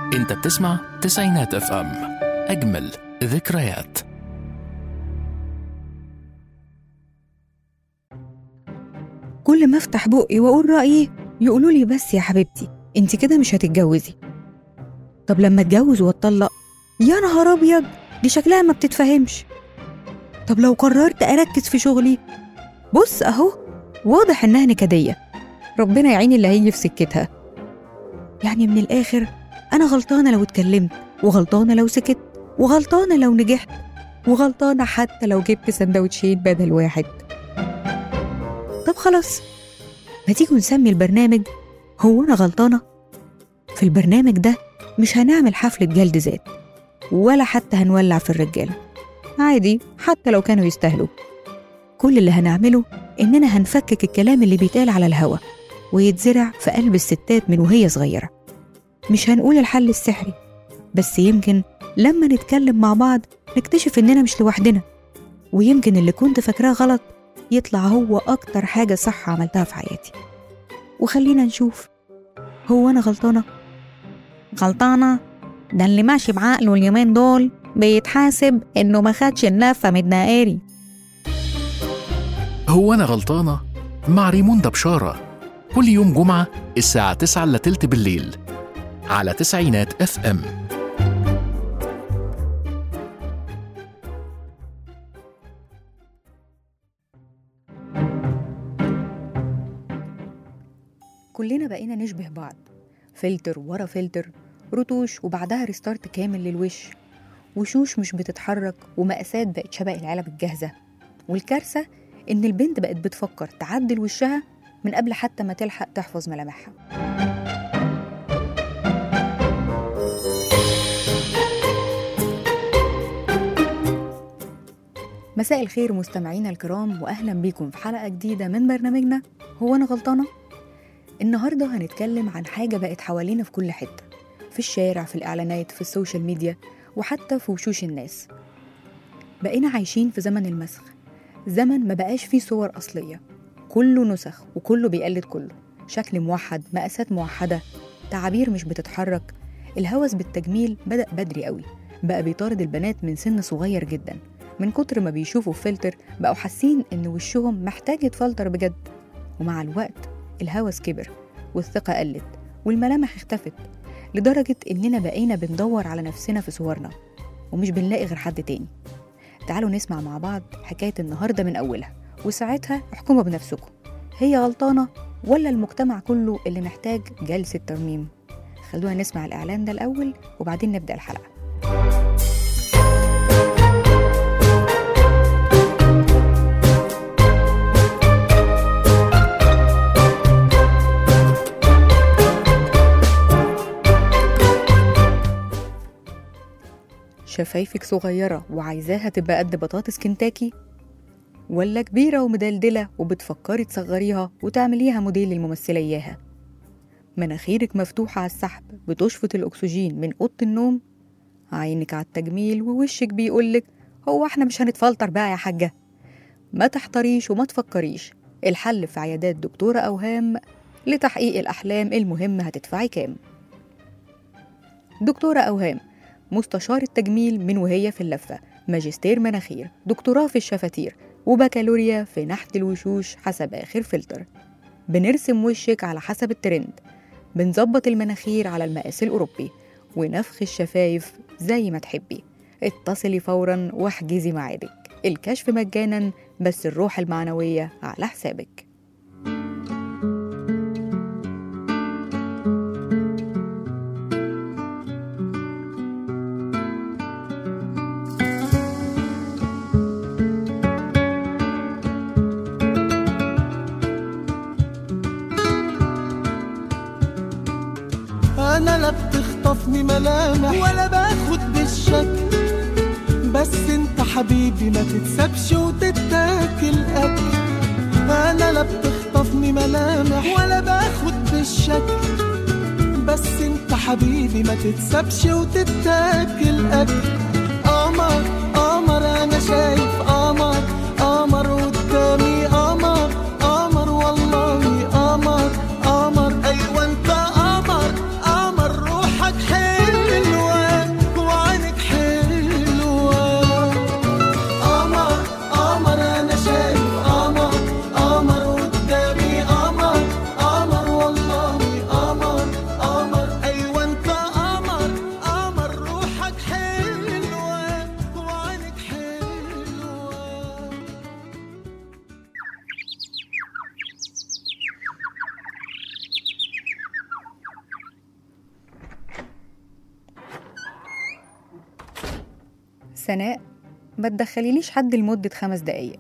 انت بتسمع تسعينات اف ام اجمل ذكريات كل ما افتح بقي واقول رايي يقولوا لي بس يا حبيبتي انت كده مش هتتجوزي طب لما اتجوز واتطلق يا نهار ابيض دي شكلها ما بتتفهمش طب لو قررت اركز في شغلي بص اهو واضح انها نكديه ربنا يعين اللي هيجي في سكتها يعني من الاخر انا غلطانه لو اتكلمت وغلطانه لو سكت وغلطانه لو نجحت وغلطانه حتى لو جبت سندوتشين بدل واحد طب خلاص ما تيجوا نسمي البرنامج هو أنا غلطانة؟ في البرنامج ده مش هنعمل حفلة جلد ذات ولا حتى هنولع في الرجالة عادي حتى لو كانوا يستاهلوا كل اللي هنعمله إننا هنفكك الكلام اللي بيتقال على الهوا ويتزرع في قلب الستات من وهي صغيرة مش هنقول الحل السحري بس يمكن لما نتكلم مع بعض نكتشف إننا مش لوحدنا ويمكن اللي كنت فاكراه غلط يطلع هو أكتر حاجة صح عملتها في حياتي وخلينا نشوف هو أنا غلطانة؟ غلطانة؟ ده اللي ماشي بعقله اليومين دول بيتحاسب إنه ما خدش النفة من الدائري هو انا غلطانه مع ريموندا بشاره كل يوم جمعه الساعه 9 الا تلت بالليل على تسعينات اف ام كلنا بقينا نشبه بعض فلتر ورا فلتر رتوش وبعدها ريستارت كامل للوش وشوش مش بتتحرك ومقاسات بقت شبه العلب الجاهزة والكارثة إن البنت بقت بتفكر تعدل وشها من قبل حتى ما تلحق تحفظ ملامحها مساء الخير مستمعينا الكرام وأهلا بيكم في حلقة جديدة من برنامجنا هو أنا غلطانة؟ النهارده هنتكلم عن حاجة بقت حوالينا في كل حتة في الشارع في الإعلانات في السوشيال ميديا وحتى في وشوش الناس بقينا عايشين في زمن المسخ زمن ما بقاش فيه صور أصلية كله نسخ وكله بيقلد كله شكل موحد مقاسات موحدة تعابير مش بتتحرك الهوس بالتجميل بدأ بدري قوي بقى بيطارد البنات من سن صغير جدا من كتر ما بيشوفوا فلتر بقوا حاسين إن وشهم محتاج يتفلتر بجد ومع الوقت الهوس كبر والثقة قلت والملامح اختفت لدرجة إننا بقينا بندور على نفسنا في صورنا ومش بنلاقي غير حد تاني تعالوا نسمع مع بعض حكاية النهاردة من أولها وساعتها احكموا بنفسكم هي غلطانة ولا المجتمع كله اللي محتاج جلسة ترميم خلونا نسمع الإعلان ده الأول وبعدين نبدأ الحلقة شفايفك صغيرة وعايزاها تبقى قد بطاطس كنتاكي ولا كبيرة ومدلدلة وبتفكري تصغريها وتعمليها موديل للممثلة إياها مناخيرك مفتوحة على السحب بتشفط الأكسجين من أوضة النوم عينك على التجميل ووشك بيقولك هو احنا مش هنتفلتر بقى يا حاجة ما تحتريش وما تفكريش الحل في عيادات دكتورة أوهام لتحقيق الأحلام المهم هتدفعي كام دكتورة أوهام مستشار التجميل من وهي في اللفة ماجستير مناخير دكتوراه في الشفاتير وبكالوريا في نحت الوشوش حسب آخر فلتر بنرسم وشك على حسب الترند بنظبط المناخير على المقاس الأوروبي ونفخ الشفايف زي ما تحبي اتصلي فورا واحجزي ميعادك الكشف مجانا بس الروح المعنوية على حسابك انا لا بتخطفني ملامح ولا باخد بالشك بس انت حبيبي ما تتسابش وتتاكل اكل انا لا بتخطفني ملامح ولا باخد بالشك بس انت حبيبي ما تتسابش وتتاكل اكل قمر قمر انا شايف قمر قمر قدامي قمر قمر والله قمر قمر ايوه انت قمر قمر روحك حلو سناء ما تدخليليش حد لمدة خمس دقايق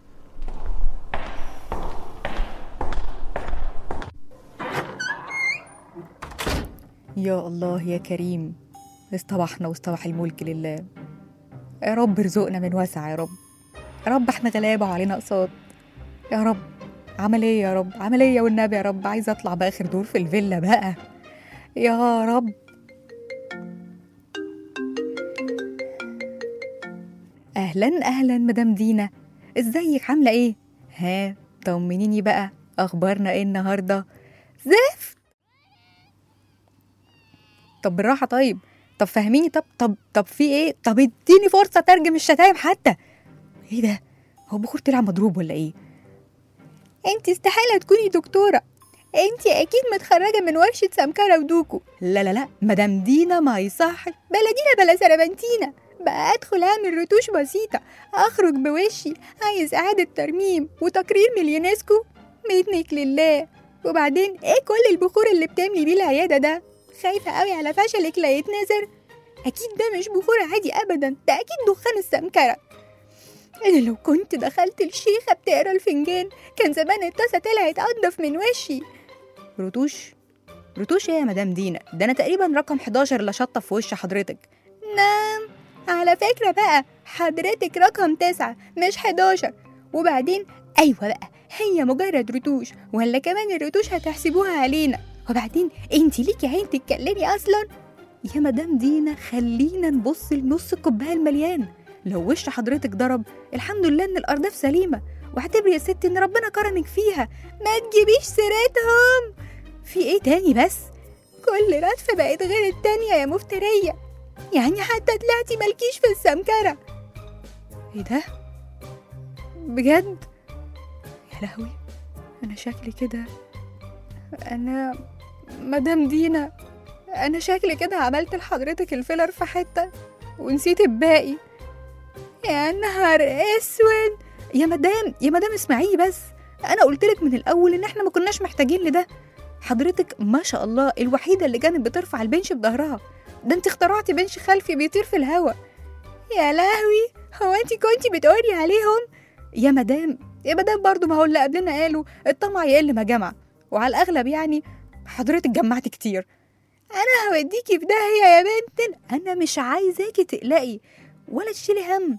يا الله يا كريم اصطبحنا واصطبح الملك لله يا رب ارزقنا من واسع يا رب يا رب احنا غلابة وعلينا اقساط يا رب عملية يا رب عملية والنبي يا رب عايزة اطلع باخر دور في الفيلا بقى يا رب اهلا اهلا مدام دينا ازيك عاملة ايه ها طمنيني بقى اخبارنا ايه النهارده زفت طب بالراحة طيب طب فهميني طب طب طب في ايه طب اديني فرصة ترجم الشتايم حتى ايه ده هو بخور طلع مضروب ولا ايه انت استحالة تكوني دكتورة انت اكيد متخرجة من ورشة سمكرة ودوكو لا لا لا مدام دينا ما يصحش بلا دينا بلا سربنتينا بقى ادخل اعمل رتوش بسيطة اخرج بوشي عايز اعادة ترميم وتقرير من اليونسكو منك لله وبعدين ايه كل البخور اللي بتملي بيه العيادة ده خايفة قوي على فشلك لا يتنزر أكيد ده مش بخور عادي أبدا ده أكيد دخان السمكرة أنا لو كنت دخلت الشيخة بتقرا الفنجان كان زمان الطاسة طلعت أنضف من وشي رتوش رتوش ايه يا مدام دينا ده أنا تقريبا رقم 11 اللي شطف في وش حضرتك نعم على فكرة بقى حضرتك رقم تسعة مش 11 وبعدين أيوة بقى هي مجرد رتوش ولا كمان الرتوش هتحسبوها علينا وبعدين انت ليكي عين تتكلمي اصلا يا مدام دينا خلينا نبص لنص الكوبايه المليان لو وش حضرتك ضرب الحمد لله ان الارداف سليمه واعتبري يا ستي ان ربنا كرمك فيها ما تجيبيش سيرتهم في ايه تاني بس كل رتفة بقت غير التانية يا مفترية يعني حتى طلعتي مالكيش في السمكرة ايه ده بجد يا لهوي انا شكلي كده انا مدام دينا انا شكلي كده عملت لحضرتك الفيلر في حته ونسيت الباقي يا نهار اسود يا مدام يا مدام اسمعيني بس انا قلت لك من الاول ان احنا ما كناش محتاجين لده حضرتك ما شاء الله الوحيده اللي كانت بترفع البنش بظهرها ده انت اخترعتي بنش خلفي بيطير في الهوا يا لهوي هو انت كنتي بتقولي عليهم يا مدام يا مدام برضو ما هو اللي قبلنا قالوا الطمع يقل ما جمع وعلى الأغلب يعني حضرتك جمعت كتير أنا هوديكي في داهية يا بنت أنا مش عايزاكي تقلقي ولا تشيلي هم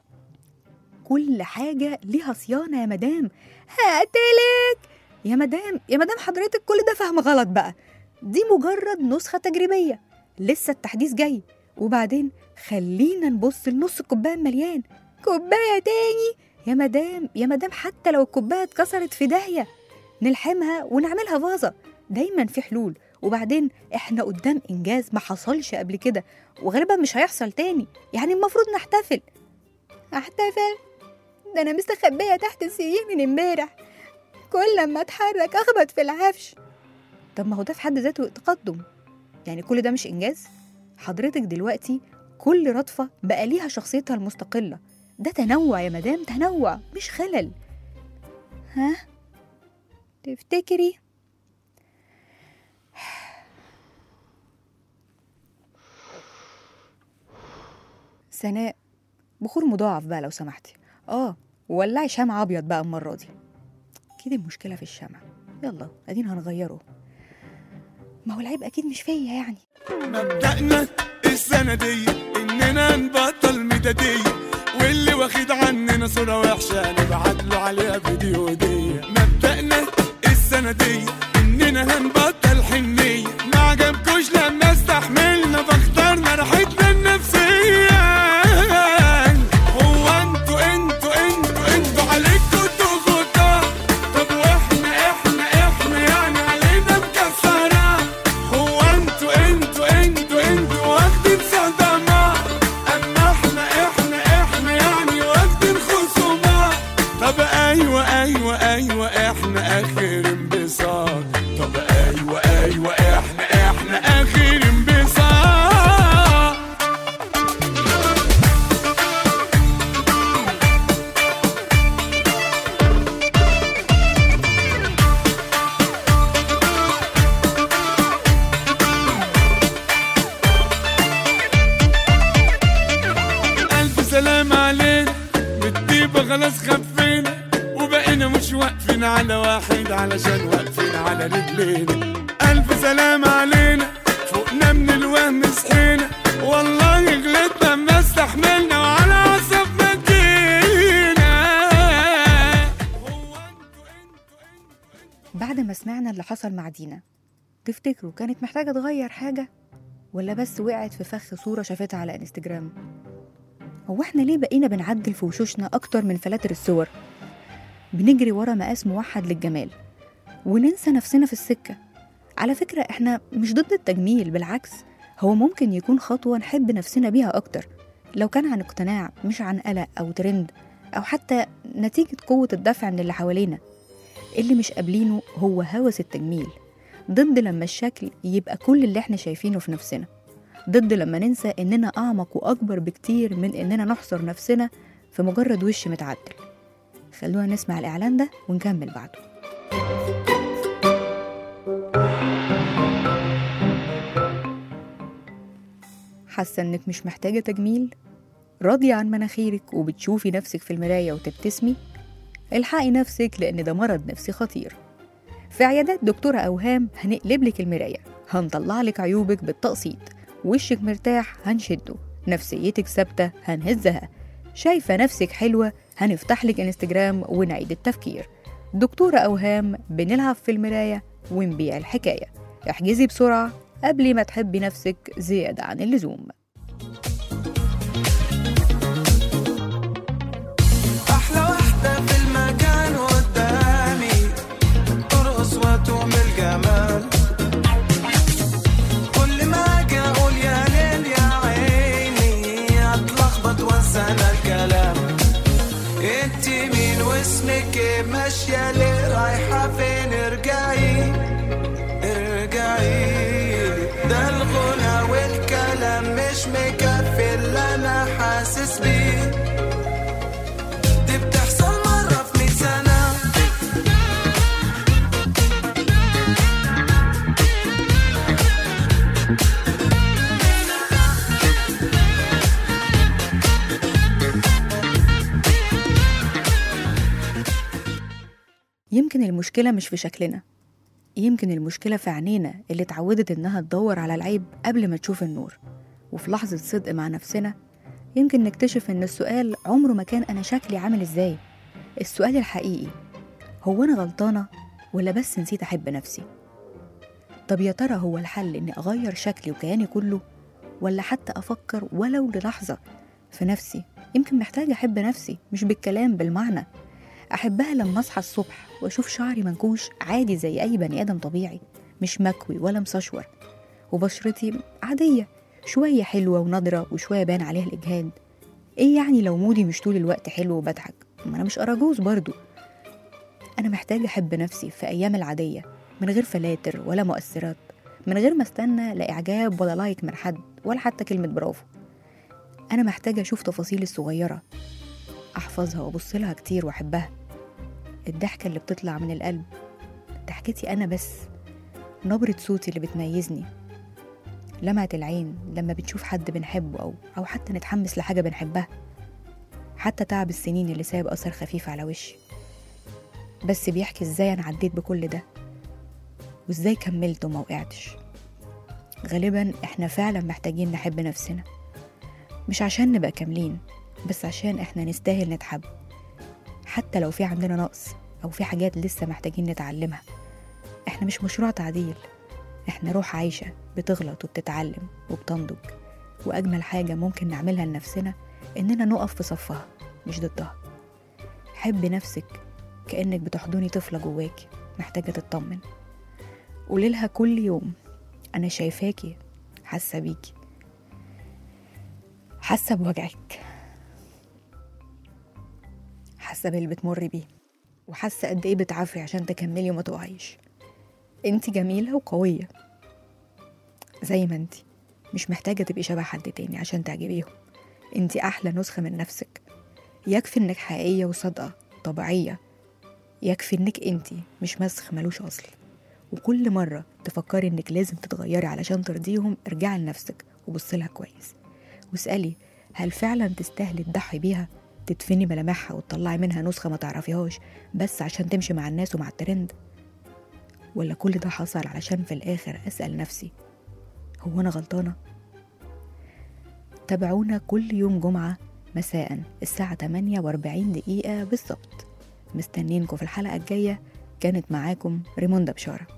كل حاجة ليها صيانة يا مدام هقتلك يا مدام يا مدام حضرتك كل ده فهم غلط بقى دي مجرد نسخة تجريبية لسه التحديث جاي وبعدين خلينا نبص لنص الكوباية المليان كوباية تاني يا مدام يا مدام حتى لو الكوباية اتكسرت في داهية نلحمها ونعملها فازة دايما في حلول وبعدين احنا قدام انجاز ما حصلش قبل كده وغالبا مش هيحصل تاني يعني المفروض نحتفل احتفل ده انا مستخبيه تحت السرير من امبارح كل لما اتحرك اخبط في العفش طب ما هو ده في حد ذاته تقدم يعني كل ده مش انجاز حضرتك دلوقتي كل رطفه بقى ليها شخصيتها المستقله ده تنوع يا مدام تنوع مش خلل ها تفتكري سناء بخور مضاعف بقى لو سمحتي اه ولعي شمع ابيض بقى المره دي اكيد المشكله في الشمع يلا ادينا هنغيره ما هو العيب اكيد مش فيا يعني مبدأنا السنة دي إننا نبطل ميدادية واللي واخد عننا صورة وحشة نبعت له عليها فيديو هدية مبدأنا السنة دي إننا هنبطل حنية ما عجبكوش لما استحملنا فاخترنا راحتنا النفسية هو انتوا انتوا انتوا انتوا عليكوا ضغوطات طب واحنا احنا احنا يعني علينا مكسرة هو انتوا انتوا انتوا انتوا واخدين صدمات اما احنا احنا احنا يعني واخدين خصومات طب ايوه ايوه ايوه احنا اخر انبساط طب ايوه ايوه خلاص خفينا وبقينا مش واقفين على واحد علشان واقفين على رجلينا ألف سلام علينا فوقنا من الوهم صحينا والله غلطنا ما استحملنا وعلى عصب ما جينا هو انتوا بعد ما سمعنا اللي حصل مع دينا تفتكروا كانت محتاجة تغير حاجة ولا بس وقعت في فخ صورة شافتها على انستجرام هو احنا ليه بقينا بنعدل في وشوشنا أكتر من فلاتر الصور بنجري ورا مقاس موحد للجمال وننسى نفسنا في السكة على فكرة احنا مش ضد التجميل بالعكس هو ممكن يكون خطوة نحب نفسنا بيها أكتر لو كان عن اقتناع مش عن قلق أو ترند أو حتى نتيجة قوة الدفع من اللي حوالينا اللي مش قابلينه هو هوس التجميل ضد لما الشكل يبقى كل اللي احنا شايفينه في نفسنا ضد لما ننسى اننا اعمق واكبر بكتير من اننا نحصر نفسنا في مجرد وش متعدل خلونا نسمع الاعلان ده ونكمل بعده حاسه انك مش محتاجه تجميل راضيه عن مناخيرك وبتشوفي نفسك في المرايه وتبتسمي الحقي نفسك لان ده مرض نفسي خطير في عيادات دكتورة أوهام هنقلب لك المراية هنطلع لك عيوبك بالتقسيط وشك مرتاح هنشده نفسيتك ثابتة هنهزها شايفة نفسك حلوة هنفتح لك انستجرام ونعيد التفكير دكتورة أوهام بنلعب في المراية ونبيع الحكاية احجزي بسرعة قبل ما تحبي نفسك زيادة عن اللزوم أحلى واحدة في المكان قدامي ترقص وتعمل جمال كل ما أجي أقول يا ليل يا عيني أتلخبط وأنسى أنا الكلام انت مين واسمك إيه؟ ماشية ليه رايحة فين ارجعي ارجعي ده الغنى والكلام مش مكفي اللي أنا حاسس بيه دي بتحصل مرة في مية سنة يمكن المشكلة مش في شكلنا يمكن المشكلة في عينينا اللي اتعودت إنها تدور على العيب قبل ما تشوف النور وفي لحظة صدق مع نفسنا يمكن نكتشف إن السؤال عمره ما كان أنا شكلي عامل إزاي السؤال الحقيقي هو أنا غلطانة ولا بس نسيت أحب نفسي طب يا ترى هو الحل إني أغير شكلي وكياني كله ولا حتى أفكر ولو للحظة في نفسي يمكن محتاجة أحب نفسي مش بالكلام بالمعنى أحبها لما أصحى الصبح وأشوف شعري منكوش عادي زي أي بني آدم طبيعي مش مكوي ولا مسشور وبشرتي عادية شوية حلوة ونضرة وشوية بان عليها الإجهاد إيه يعني لو مودي مش طول الوقت حلو وبضحك ما أنا مش أراجوز برضو أنا محتاجة أحب نفسي في أيام العادية من غير فلاتر ولا مؤثرات من غير ما استنى لا إعجاب ولا لايك من حد ولا حتى كلمة برافو أنا محتاجة أشوف تفاصيلي الصغيرة أحفظها وأبص لها كتير وأحبها الضحكة اللي بتطلع من القلب ضحكتي أنا بس نبرة صوتي اللي بتميزني لمعة العين لما بتشوف حد بنحبه أو أو حتى نتحمس لحاجة بنحبها حتى تعب السنين اللي سايب أثر خفيف على وشي بس بيحكي ازاي أنا عديت بكل ده وازاي كملت وما وقعتش غالبا احنا فعلا محتاجين نحب نفسنا مش عشان نبقى كاملين بس عشان احنا نستاهل نتحب حتى لو في عندنا نقص أو في حاجات لسه محتاجين نتعلمها احنا مش مشروع تعديل احنا روح عايشة بتغلط وبتتعلم وبتنضج وأجمل حاجة ممكن نعملها لنفسنا إننا نقف في صفها مش ضدها حب نفسك كأنك بتحضني طفلة جواكي محتاجة تطمن قوليلها كل يوم أنا شايفاكي حاسة بيكي حاسة بوجعك حاسة باللي بتمر بيه وحاسة قد إيه بتعافري عشان تكملي وما تقعيش انت جميلة وقوية زي ما انت مش محتاجة تبقي شبه حد تاني عشان تعجبيهم انت أحلى نسخة من نفسك يكفي انك حقيقية وصادقة طبيعية يكفي انك انت مش مسخ ملوش أصل وكل مرة تفكري انك لازم تتغيري علشان ترضيهم ارجعي لنفسك وبصلها كويس واسألي هل فعلا تستاهلي تضحي بيها تدفني ملامحها وتطلعي منها نسخة ما تعرفيهاش بس عشان تمشي مع الناس ومع الترند ولا كل ده حصل علشان في الآخر أسأل نفسي هو أنا غلطانة؟ تابعونا كل يوم جمعة مساء الساعة 48 دقيقة بالظبط مستنينكم في الحلقة الجاية كانت معاكم ريموندا بشارة